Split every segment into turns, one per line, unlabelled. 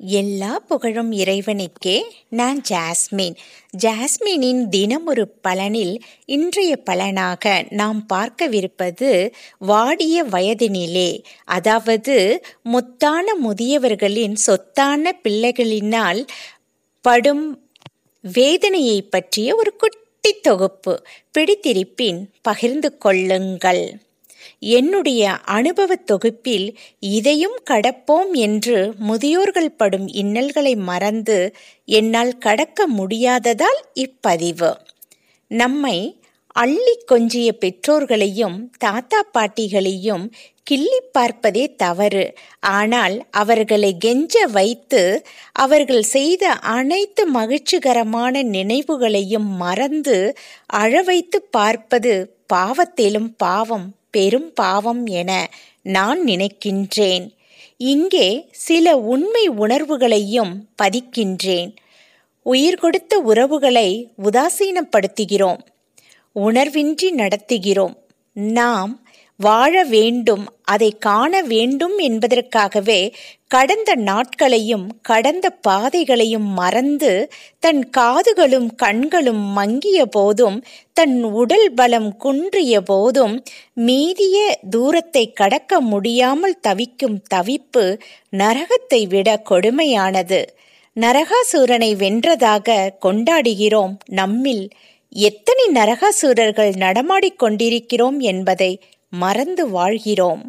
எல்லா புகழும் இறைவனுக்கே நான் ஜாஸ்மின் ஜாஸ்மினின் தினம் ஒரு பலனில் இன்றைய பலனாக நாம் பார்க்கவிருப்பது வாடிய வயதினிலே அதாவது முத்தான முதியவர்களின் சொத்தான பிள்ளைகளினால் படும் வேதனையை பற்றிய ஒரு குட்டி தொகுப்பு பிடித்திருப்பின் பகிர்ந்து கொள்ளுங்கள் என்னுடைய அனுபவத் தொகுப்பில் இதையும் கடப்போம் என்று முதியோர்கள் படும் இன்னல்களை மறந்து என்னால் கடக்க முடியாததால் இப்பதிவு நம்மை அள்ளி கொஞ்சிய பெற்றோர்களையும் தாத்தா பாட்டிகளையும் கிள்ளி பார்ப்பதே தவறு ஆனால் அவர்களை கெஞ்ச வைத்து அவர்கள் செய்த அனைத்து மகிழ்ச்சிகரமான நினைவுகளையும் மறந்து அழ வைத்து பார்ப்பது பாவத்திலும் பாவம் பெரும் பாவம் என நான் நினைக்கின்றேன் இங்கே சில உண்மை உணர்வுகளையும் பதிக்கின்றேன் உயிர் கொடுத்த உறவுகளை உதாசீனப்படுத்துகிறோம் உணர்வின்றி நடத்துகிறோம் நாம் வாழ வேண்டும் அதை காண வேண்டும் என்பதற்காகவே கடந்த நாட்களையும் கடந்த பாதைகளையும் மறந்து தன் காதுகளும் கண்களும் மங்கிய போதும் தன் உடல் பலம் குன்றிய போதும் மீதிய தூரத்தை கடக்க முடியாமல் தவிக்கும் தவிப்பு நரகத்தை விட கொடுமையானது நரகாசூரனை வென்றதாக கொண்டாடுகிறோம் நம்மில் எத்தனை நரகாசூரர்கள் நடமாடிக் கொண்டிருக்கிறோம் என்பதை மறந்து வாழ்கிறோம்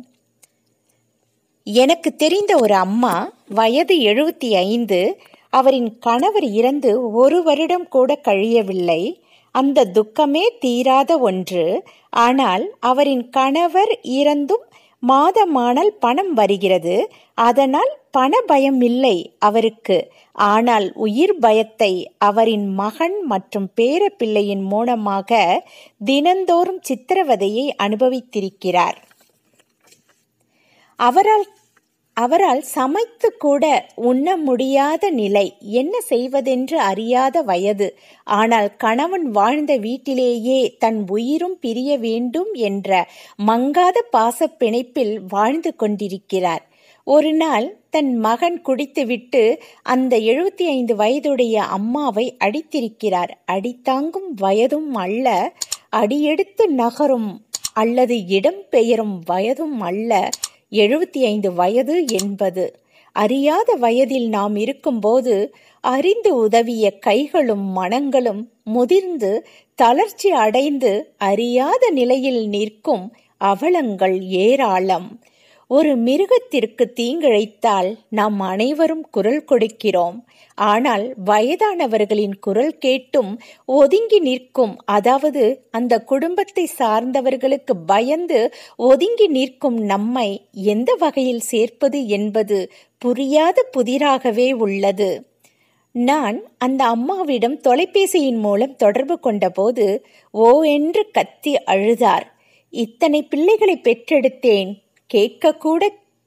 எனக்கு தெரிந்த ஒரு அம்மா வயது எழுபத்தி ஐந்து அவரின் கணவர் இறந்து ஒரு வருடம் கூட கழியவில்லை அந்த துக்கமே தீராத ஒன்று ஆனால் அவரின் கணவர் இறந்தும் மாதமானால் பணம் வருகிறது அதனால் பண பயம் இல்லை அவருக்கு ஆனால் உயிர் பயத்தை அவரின் மகன் மற்றும் பேரப்பிள்ளையின் மூலமாக தினந்தோறும் சித்திரவதையை அனுபவித்திருக்கிறார் அவரால் அவரால் சமைத்து கூட உண்ண முடியாத நிலை என்ன செய்வதென்று அறியாத வயது ஆனால் கணவன் வாழ்ந்த வீட்டிலேயே தன் உயிரும் பிரிய வேண்டும் என்ற மங்காத பாச பிணைப்பில் வாழ்ந்து கொண்டிருக்கிறார் ஒரு நாள் தன் மகன் குடித்துவிட்டு அந்த எழுபத்தி ஐந்து வயதுடைய அம்மாவை அடித்திருக்கிறார் அடித்தாங்கும் வயதும் அல்ல அடியெடுத்து நகரும் அல்லது இடம் பெயரும் வயதும் அல்ல எழுபத்தி ஐந்து வயது என்பது அறியாத வயதில் நாம் இருக்கும்போது அறிந்து உதவிய கைகளும் மனங்களும் முதிர்ந்து தளர்ச்சி அடைந்து அறியாத நிலையில் நிற்கும் அவலங்கள் ஏராளம் ஒரு மிருகத்திற்கு தீங்கிழைத்தால் நாம் அனைவரும் குரல் கொடுக்கிறோம் ஆனால் வயதானவர்களின் குரல் கேட்டும் ஒதுங்கி நிற்கும் அதாவது அந்த குடும்பத்தை சார்ந்தவர்களுக்கு பயந்து ஒதுங்கி நிற்கும் நம்மை எந்த வகையில் சேர்ப்பது என்பது புரியாத புதிராகவே உள்ளது நான் அந்த அம்மாவிடம் தொலைபேசியின் மூலம் தொடர்பு கொண்டபோது ஓ என்று கத்தி அழுதார் இத்தனை பிள்ளைகளை பெற்றெடுத்தேன் கேட்கக்கூட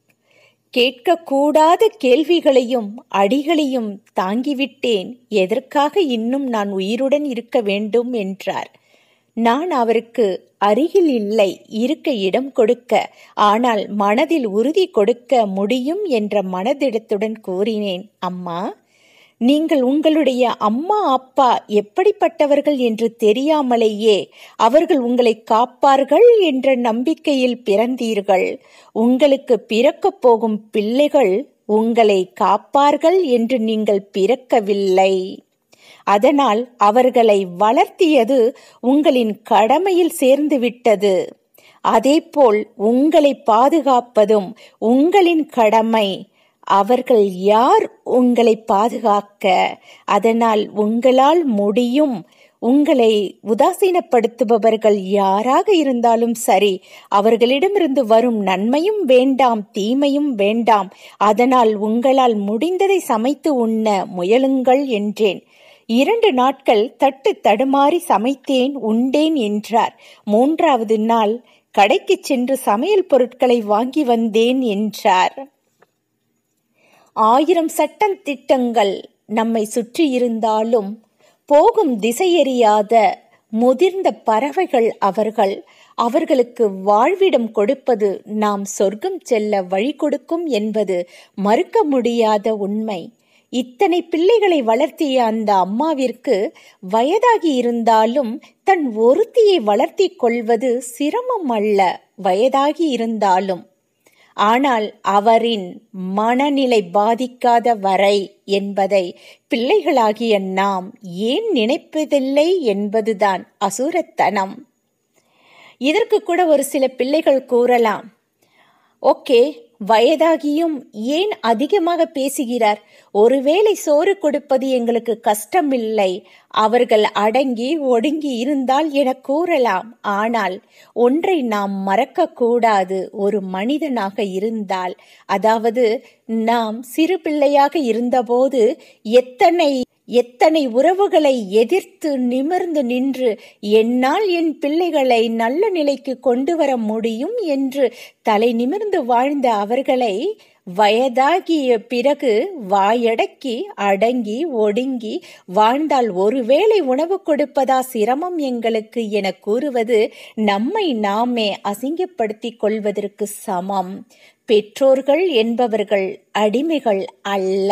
கேட்கக்கூடாத கேள்விகளையும் அடிகளையும் தாங்கிவிட்டேன் எதற்காக இன்னும் நான் உயிருடன் இருக்க வேண்டும் என்றார் நான் அவருக்கு அருகில் இல்லை இருக்க இடம் கொடுக்க ஆனால் மனதில் உறுதி கொடுக்க முடியும் என்ற மனதிடத்துடன் கூறினேன் அம்மா நீங்கள் உங்களுடைய அம்மா அப்பா எப்படிப்பட்டவர்கள் என்று தெரியாமலேயே அவர்கள் உங்களை காப்பார்கள் என்ற நம்பிக்கையில் பிறந்தீர்கள் உங்களுக்கு பிறக்கப் போகும் பிள்ளைகள் உங்களை காப்பார்கள் என்று நீங்கள் பிறக்கவில்லை அதனால் அவர்களை வளர்த்தியது உங்களின் கடமையில் சேர்ந்து விட்டது அதேபோல் உங்களை பாதுகாப்பதும் உங்களின் கடமை அவர்கள் யார் உங்களை பாதுகாக்க அதனால் உங்களால் முடியும் உங்களை உதாசீனப்படுத்துபவர்கள் யாராக இருந்தாலும் சரி அவர்களிடமிருந்து வரும் நன்மையும் வேண்டாம் தீமையும் வேண்டாம் அதனால் உங்களால் முடிந்ததை சமைத்து உண்ண முயலுங்கள் என்றேன் இரண்டு நாட்கள் தட்டு தடுமாறி சமைத்தேன் உண்டேன் என்றார் மூன்றாவது நாள் கடைக்கு சென்று சமையல் பொருட்களை வாங்கி வந்தேன் என்றார் ஆயிரம் சட்டம் திட்டங்கள் நம்மை சுற்றி இருந்தாலும் போகும் திசையறியாத முதிர்ந்த பறவைகள் அவர்கள் அவர்களுக்கு வாழ்விடம் கொடுப்பது நாம் சொர்க்கம் செல்ல வழி கொடுக்கும் என்பது மறுக்க முடியாத உண்மை இத்தனை பிள்ளைகளை வளர்த்திய அந்த அம்மாவிற்கு வயதாகி இருந்தாலும் தன் ஒருத்தியை வளர்த்தி கொள்வது சிரமம் அல்ல வயதாகி இருந்தாலும் ஆனால் அவரின் மனநிலை பாதிக்காத வரை என்பதை பிள்ளைகளாகிய நாம் ஏன் நினைப்பதில்லை என்பதுதான் அசுரத்தனம் இதற்கு கூட ஒரு சில பிள்ளைகள் கூறலாம் ஓகே வயதாகியும் ஏன் அதிகமாக பேசுகிறார் ஒருவேளை சோறு கொடுப்பது எங்களுக்கு கஷ்டமில்லை அவர்கள் அடங்கி ஒடுங்கி இருந்தால் என கூறலாம் ஆனால் ஒன்றை நாம் மறக்கக்கூடாது ஒரு மனிதனாக இருந்தால் அதாவது நாம் சிறு பிள்ளையாக இருந்தபோது எத்தனை எத்தனை உறவுகளை எதிர்த்து நிமிர்ந்து நின்று என்னால் என் பிள்ளைகளை நல்ல நிலைக்கு கொண்டு வர முடியும் என்று தலை நிமிர்ந்து வாழ்ந்த அவர்களை வயதாகிய பிறகு வாயடக்கி அடங்கி ஒடுங்கி வாழ்ந்தால் ஒருவேளை உணவு கொடுப்பதா சிரமம் எங்களுக்கு என கூறுவது நம்மை நாமே அசிங்கப்படுத்திக் கொள்வதற்கு சமம் பெற்றோர்கள் என்பவர்கள் அடிமைகள் அல்ல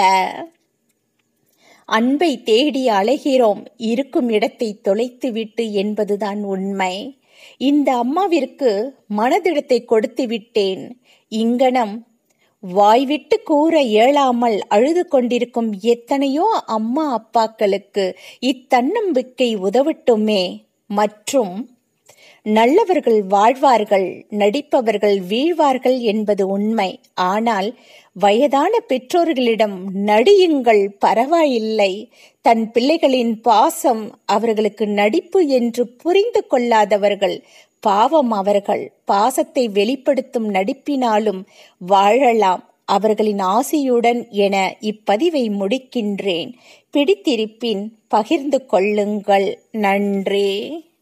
அன்பை தேடி அலைகிறோம் இருக்கும் இடத்தை தொலைத்துவிட்டு என்பதுதான் உண்மை இந்த அம்மாவிற்கு மனதிடத்தை கொடுத்து விட்டேன் இங்கனம் வாய்விட்டு கூற இயலாமல் அழுது கொண்டிருக்கும் எத்தனையோ அம்மா அப்பாக்களுக்கு இத்தன்னம்பிக்கை உதவட்டுமே மற்றும் நல்லவர்கள் வாழ்வார்கள் நடிப்பவர்கள் வீழ்வார்கள் என்பது உண்மை ஆனால் வயதான பெற்றோர்களிடம் நடியுங்கள் பரவாயில்லை தன் பிள்ளைகளின் பாசம் அவர்களுக்கு நடிப்பு என்று புரிந்து கொள்ளாதவர்கள் பாவம் அவர்கள் பாசத்தை வெளிப்படுத்தும் நடிப்பினாலும் வாழலாம் அவர்களின் ஆசையுடன் என இப்பதிவை முடிக்கின்றேன் பிடித்திருப்பின் பகிர்ந்து கொள்ளுங்கள் நன்றி